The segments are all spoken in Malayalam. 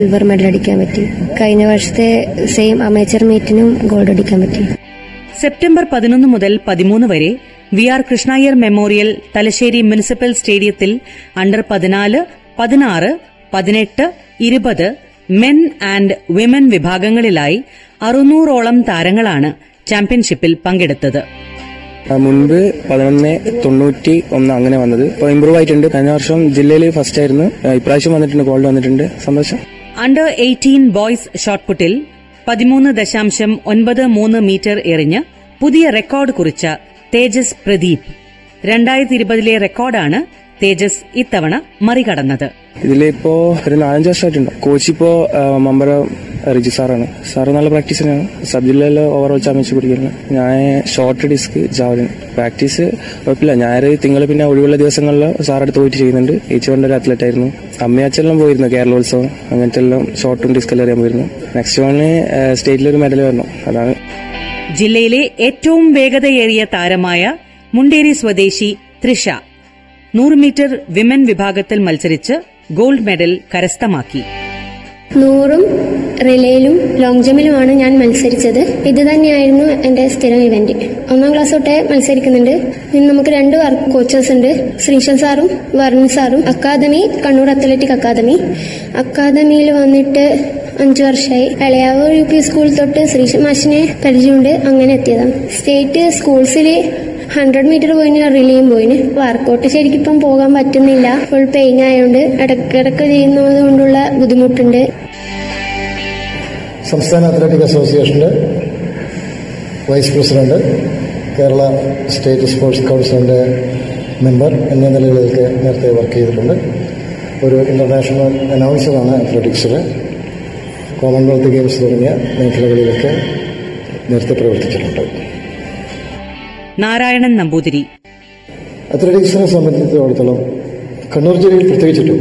സിൽവർ മെഡൽ അടിക്കാൻ പറ്റി കഴിഞ്ഞ വർഷത്തെ സെയിം അമേച്ചർ മീറ്റിനും ഗോൾഡ് അടിക്കാൻ പറ്റി സെപ്റ്റംബർ പതിനൊന്ന് മുതൽ പതിമൂന്ന് വരെ V R Krishna Iyer memorial Thalassery municipal സ്റ്റേഡിയത്തിൽ അണ്ടർ പതിനാല് പതിനാറ് പതിനെട്ട് ഇരുപത് മെൻ ആൻഡ് വിമൻ വിഭാഗങ്ങളിലായി അറുന്നൂറോളം താരങ്ങളാണ് ചാമ്പ്യൻഷിപ്പിൽ പങ്കെടുത്തത് ആ, മുൻപ് പതിനൊന്ന് തൊണ്ണൂറ്റി ഒന്ന് അങ്ങനെ വന്നത് ഇപ്പോൾ ഇമ്പ്രൂവ് ആയിട്ടുണ്ട് കഴിഞ്ഞ വർഷം ജില്ലയിൽ ഫസ്റ്റ് ആയിരുന്നു ആ, ഇപ്രാവശ്യം വന്നിട്ടുണ്ട് ഗോൾഡ് വന്നിട്ടുണ്ട് സന്തോഷം അണ്ടർ എയ്റ്റീൻ ബോയ്സ് ഷോട്ട്പുട്ടിൽ പതിമൂന്ന് ദശാംശം ഒൻപത് മൂന്ന് മീറ്റർ എറിഞ്ഞ് പുതിയ റെക്കോർഡ് കുറിച്ച തേജസ് പ്രദീപ് രണ്ടായിരത്തി ഇരുപതിലെ റെക്കോർഡാണ് തേജസ് ഇത്തവണ മറികടന്നത് ഇതിലിപ്പോ ഒരു നാലഞ്ച് വർഷമായിട്ടുണ്ട് കോച്ച് ഇപ്പോ ആ, മമ്പറ റിജി സാറാണ് സാറ് നല്ല പ്രാക്ടീസ് തന്നെയാണ് സബ് ജില്ലയിൽ ഓവറോൾ ചാമ്പ്യൻഷിപ്പ് പിടിക്കുന്നത് ഞാൻ ഷോർട്ട് ഡിസ്ക് ജാവലിൻ പ്രാക്ടീസ് കുഴപ്പമില്ല ഞായർ തിങ്കൾ പിന്നെ ഒഴിവുള്ള ദിവസങ്ങളിൽ സാറടുത്ത് പോയിട്ട് ചെയ്യുന്നുണ്ട് ഏച്ചുകൊണ്ട് ഒരു അത്ലറ്റ് ആയിരുന്നു അമ്മയാച്ചെല്ലാം പോയിരുന്നു കേരളോത്സവം അങ്ങനത്തെ എല്ലാം ഷോർട്ടും ഡിസ്കെല്ലാം അറിയാൻ പോയിരുന്നു നെക്സ്റ്റ് വണ് സ്റ്റേറ്റിലൊരു മെഡൽ വരണം അതാണ് ജില്ലയിലെ ഏറ്റവും വേഗതയേറിയ താരമായ മുണ്ടേരി സ്വദേശി ത്രിഷ നൂറ് മീറ്റർ വിമൻ വിഭാഗത്തിൽ മത്സരിച്ച് ഗോൾഡ് മെഡൽ കരസ്ഥമാക്കി നൂറും റിലേയിലും ലോങ് ജമ്പിലുമാണ് ഞാൻ മത്സരിച്ചത് ഇത് തന്നെയായിരുന്നു എന്റെ സ്ഥിരം ഇവന്റ് ഒന്നാം ക്ലാസ് തൊട്ടേ മത്സരിക്കുന്നുണ്ട് ഇന്ന് നമുക്ക് രണ്ട് വർക്ക് കോച്ചേഴ്സ് ഉണ്ട് ശ്രീശൻ സാറും വരുൺ സാറും അക്കാദമി കണ്ണൂർ അത്ലറ്റിക് അക്കാദമി അക്കാദമിയിൽ വന്നിട്ട് അഞ്ചു വർഷമായി ഇളയാവ് യു പി സ്കൂൾ തൊട്ട് ശ്രീശൻ മാഷിനെ പരിചയമുണ്ട് അങ്ങനെ എത്തിയതാണ് സ്റ്റേറ്റ് സ്കൂൾസിൽ ഹൺഡ്രഡ് മീറ്റർ പോയിന് റിലേയും പോയിന് വർക്കൗട്ട് ശരിക്കും ഇപ്പം പോകാൻ പറ്റുന്നില്ല ഫുൾ പെയിൻ ആയതുകൊണ്ട് ഇടയ്ക്കിടയ്ക്ക് ചെയ്യുന്നത് കൊണ്ടുള്ള ബുദ്ധിമുട്ടുണ്ട് സംസ്ഥാന അത്ലറ്റിക് അസോസിയേഷന്റെ vice president Kerala state sports കൗൺസിലിന്റെ മെമ്പർ എന്നീ നിലകളിലൊക്കെ നേരത്തെ വർക്ക് ചെയ്തിട്ടുണ്ട് ഒരു ഇന്റർനാഷണൽ അനൗൺസറാണ് അത്ലറ്റിക്സിൽ കോമൺവെൽത്ത് ഗെയിംസ് തുടങ്ങിയ മേഖലകളിലൊക്കെ നേരത്തെ പ്രവർത്തിച്ചിട്ടുണ്ട് നാരായണൻ നമ്പൂതിരി അത്ലറ്റിക്സിനെ സംബന്ധിച്ചിടത്തോളം കണ്ണൂർ ജില്ലയിൽ പ്രത്യേകിച്ചിട്ടും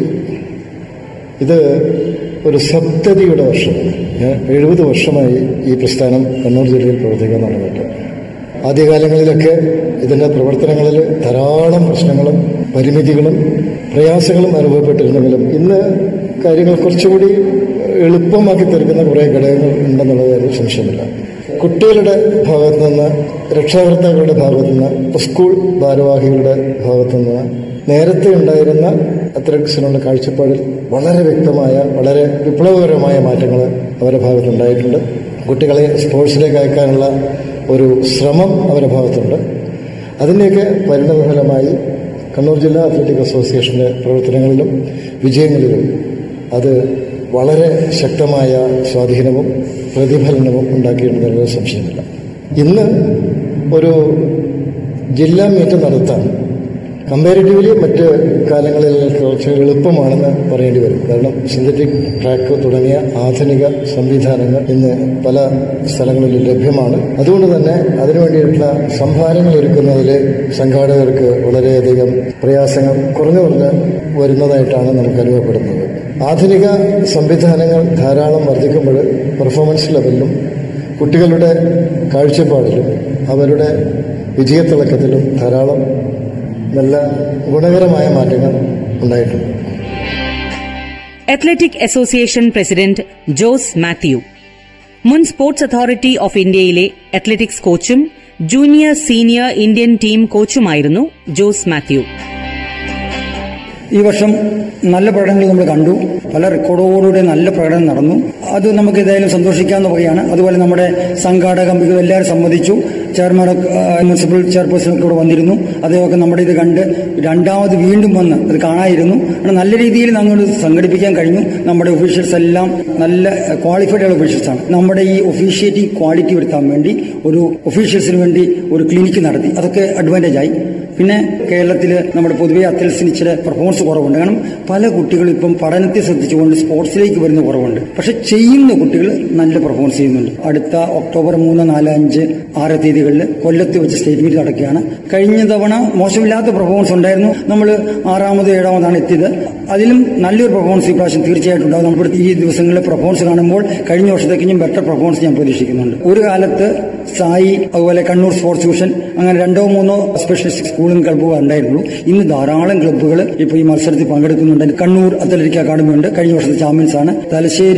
ഇത് ഒരു സപ്തതിയുടെ വർഷമാണ് ഞാൻ എഴുപത് വർഷമായി ഈ പ്രസ്ഥാനം കണ്ണൂർ ജില്ലയിൽ പ്രവർത്തിക്കാൻ തുടങ്ങിയിട്ട് ആദ്യകാലങ്ങളിലൊക്കെ ഇതിൻ്റെ പ്രവർത്തനങ്ങളിൽ ധാരാളം പ്രശ്നങ്ങളും പരിമിതികളും പ്രയാസങ്ങളും അനുഭവപ്പെട്ടിരുന്നെങ്കിലും ഇന്ന് കാര്യങ്ങൾ കുറച്ചുകൂടി എളുപ്പമാക്കി തീർക്കുന്ന കുറേ ഘടകങ്ങൾ ഉണ്ടെന്നുള്ള കാര്യം സംശയമില്ല കുട്ടികളുടെ ഭാഗത്തു നിന്ന് രക്ഷാകർത്താക്കളുടെ ഭാഗത്തു നിന്ന് സ്കൂൾ ഭാരവാഹികളുടെ ഭാഗത്തു നിന്ന് നേരത്തെ ഉണ്ടായിരുന്ന അത്ലറ്റിക്സിനുള്ള കാഴ്ചപ്പാടിൽ വളരെ വ്യക്തമായ വളരെ വിപ്ലവകരമായ മാറ്റങ്ങൾ അവരുടെ ഭാഗത്തുണ്ടായിട്ടുണ്ട് കുട്ടികളെ സ്പോർട്സിലേക്ക് അയക്കാനുള്ള ഒരു ശ്രമം അവരുടെ ഭാഗത്തുണ്ട് അതിൻ്റെയൊക്കെ പരിണതഫലമായി കണ്ണൂർ ജില്ലാ അത്ലറ്റിക് അസോസിയേഷന്റെ പ്രവർത്തനങ്ങളിലും വിജയങ്ങളിലും അത് വളരെ ശക്തമായ സ്വാധീനവും പ്രതിഫലനവും ഉണ്ടാക്കിയിട്ടുണ്ടെന്നുള്ള സംശയമില്ല ഇന്ന് ഒരു ജില്ലാ മീറ്റ് നടത്താൻ കമ്പാരിറ്റീവ്ലി മറ്റ് കാലങ്ങളിൽ കുറച്ച് എളുപ്പമാണെന്ന് പറയേണ്ടി വരും കാരണം സിന്തറ്റിക് ട്രാക്ക് തുടങ്ങിയ ആധുനിക സംവിധാനങ്ങൾ ഇന്ന് പല സ്ഥലങ്ങളിലും ലഭ്യമാണ് അതുകൊണ്ട് തന്നെ അതിനുവേണ്ടിയിട്ടുള്ള സംഭാരങ്ങൾ ഒരുക്കുന്നതിൽ സംഘാടകർക്ക് വളരെയധികം പ്രയാസങ്ങൾ കുറഞ്ഞു കുറഞ്ഞ് വരുന്നതായിട്ടാണ് നമുക്ക് അനുഭവപ്പെടുന്നത് ആധുനിക സംവിധാനങ്ങൾ ധാരാളം വർദ്ധിക്കുമ്പോൾ പെർഫോമൻസ് ലെവലിലും കുട്ടികളുടെ കാഴ്ചപ്പാടിലും അവരുടെ വിജയത്തിളക്കത്തിലും ധാരാളം നല്ല ഗുണകരമായ മാറ്റങ്ങൾ ഉണ്ടായിട്ടുണ്ട് athletic association president Jose Mathew മുൻ സ്പോർട്സ് അതോറിറ്റി ഓഫ് ഇന്ത്യയിലെ അത്ലറ്റിക്സ് കോച്ചും ജൂനിയർ സീനിയർ ഇന്ത്യൻ ടീം കോച്ചുമായിരുന്നു ജോസ് മാത്യു ഈ വർഷം നല്ല പ്രകടനങ്ങൾ നമ്മൾ കണ്ടു പല റെക്കോർഡോടുകൂടി നല്ല പ്രകടനം നടന്നു അത് നമുക്ക് ഏതായാലും സന്തോഷിക്കാവുന്ന വകയാണ് അതുപോലെ നമ്മുടെ സംഘാടക മികവ് എല്ലാവരും സമ്മതിച്ചു ചെയർമാൻ മുനിസിപ്പൽ ചെയർപേഴ്സൺ ഒക്കെ ഇവിടെ വന്നിരുന്നു അദ്ദേഹമൊക്കെ നമ്മുടെ ഇത് കണ്ട് രണ്ടാമത് വീണ്ടും വന്ന് അത് കാണായിരുന്നു അങ്ങനെ നല്ല രീതിയിൽ ഞങ്ങൾ സംഘടിപ്പിക്കാൻ കഴിഞ്ഞു നമ്മുടെ ഒഫീഷ്യൽസ് എല്ലാം നല്ല ക്വാളിഫൈഡ് ആയ ഒഫീഷ്യൽസ് ആണ് നമ്മുടെ ഈ ഒഫീഷ്യേറ്റിംഗ് ക്വാളിറ്റി വരുത്താൻ വേണ്ടി ഒരു ഒഫീഷ്യൽസിന് വേണ്ടി ഒരു ക്ലിനിക്ക് നടത്തി അതൊക്കെ അഡ്വാൻറ്റേജ് ആയി പിന്നെ കേരളത്തിൽ നമ്മുടെ പൊതുവെ അത്ലറ്റ്സിന് ഇച്ചിരി പെർഫോമൻസ് കുറവുണ്ട് കാരണം പല കുട്ടികളും ഇപ്പം പഠനത്തെ ശ്രദ്ധിച്ചുകൊണ്ട് സ്പോർട്സിലേക്ക് വരുന്ന കുറവുണ്ട് പക്ഷെ ചെയ്യുന്ന കുട്ടികൾ നല്ല പെർഫോമൻസ് ചെയ്യുന്നുണ്ട് അടുത്ത ഒക്ടോബർ മൂന്ന് നാല് അഞ്ച് ആറ് തീയതികളിൽ കൊല്ലത്ത് വെച്ച് സ്റ്റേറ്റ് മീറ്റ് നടക്കുകയാണ് കഴിഞ്ഞ തവണ മോശമില്ലാത്ത പെർഫോമൻസ് ഉണ്ടായിരുന്നു നമ്മൾ ആറാമത് ഏഴാമതാണ് എത്തിയത് അതിലും നല്ലൊരു പെർഫോമൻസ് ഈ പ്രാവശ്യം തീർച്ചയായിട്ടും ഉണ്ടാകും നമ്മുടെ ഈ ദിവസങ്ങളിലെ പെർഫോമൻസ് കാണുമ്പോൾ കഴിഞ്ഞ വർഷത്തേക്കും ബെറ്റർ പെർഫോമൻസ് ഞാൻ പ്രതീക്ഷിക്കുന്നുണ്ട് ഒരു കാലത്ത് സായി അതുപോലെ കണ്ണൂർ സ്പോർട്സ് ട്യൂഷൻ അങ്ങനെ രണ്ടോ മൂന്നോ സ്പെഷ്യലിസ്റ്റ് സ്കൂളും ക്ലബ്ബുകൾ ഉണ്ടായിരുന്നുള്ളൂ ഇന്ന് ധാരാളം ക്ലബ്ബുകൾ ഇപ്പോൾ ഈ മത്സരത്തിൽ പങ്കെടുക്കുന്നുണ്ട് കണ്ണൂർ അത്ലറ്റിക് അക്കാദമി ഉണ്ട് കഴിഞ്ഞ വർഷത്തെ ചാമ്പ്യൻസ് ആണ് തലശ്ശേരി